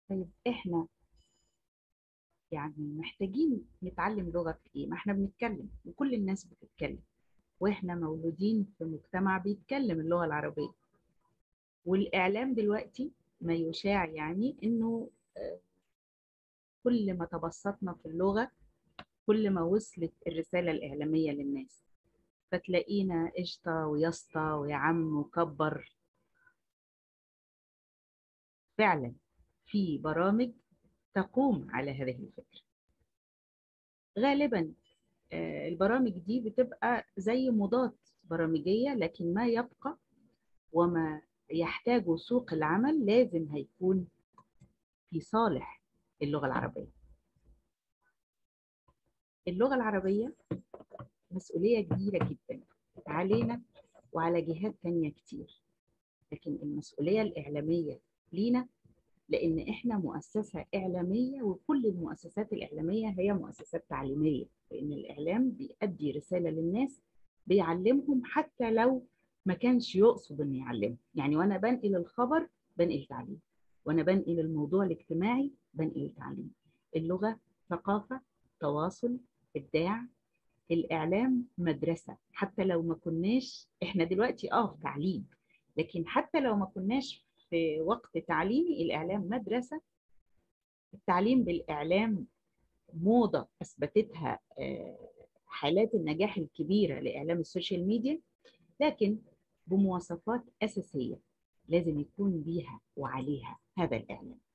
طيب احنا يعني محتاجين نتعلم لغة في ايه؟ ما احنا بنتكلم وكل الناس بتتكلم واحنا مولودين في مجتمع بيتكلم اللغة العربية والإعلام دلوقتي ما يشاع يعني إنه آه، كل ما تبسطنا في اللغة كل ما وصلت الرسالة الإعلامية للناس فتلاقينا قشطة ويسطة ويا عم وكبر فعلا في برامج تقوم على هذه الفكرة غالبا آه، البرامج دي بتبقى زي مضاد برامجية لكن ما يبقى وما يحتاجه سوق العمل لازم هيكون في صالح اللغة العربية اللغة العربية مسؤولية كبيرة جدا علينا وعلى جهات تانية كتير لكن المسؤولية الإعلامية لينا لأن إحنا مؤسسة إعلامية وكل المؤسسات الإعلامية هي مؤسسات تعليمية لأن الإعلام بيأدي رسالة للناس بيعلمهم حتى لو ما كانش يقصد إنه يعلمهم يعني وأنا بنقل الخبر بنقل تعليم وأنا بنقل الموضوع الاجتماعي بنقل تعليم اللغة ثقافة تواصل إبداع الإعلام مدرسة حتى لو ما كناش إحنا دلوقتي آه في تعليم لكن حتى لو ما كناش في وقت تعليمي الإعلام مدرسة التعليم بالإعلام موضة أثبتتها آه، حالات النجاح الكبيرة لإعلام السوشيال ميديا لكن بمواصفات أساسية لازم يكون بيها وعليها هذا الإعلام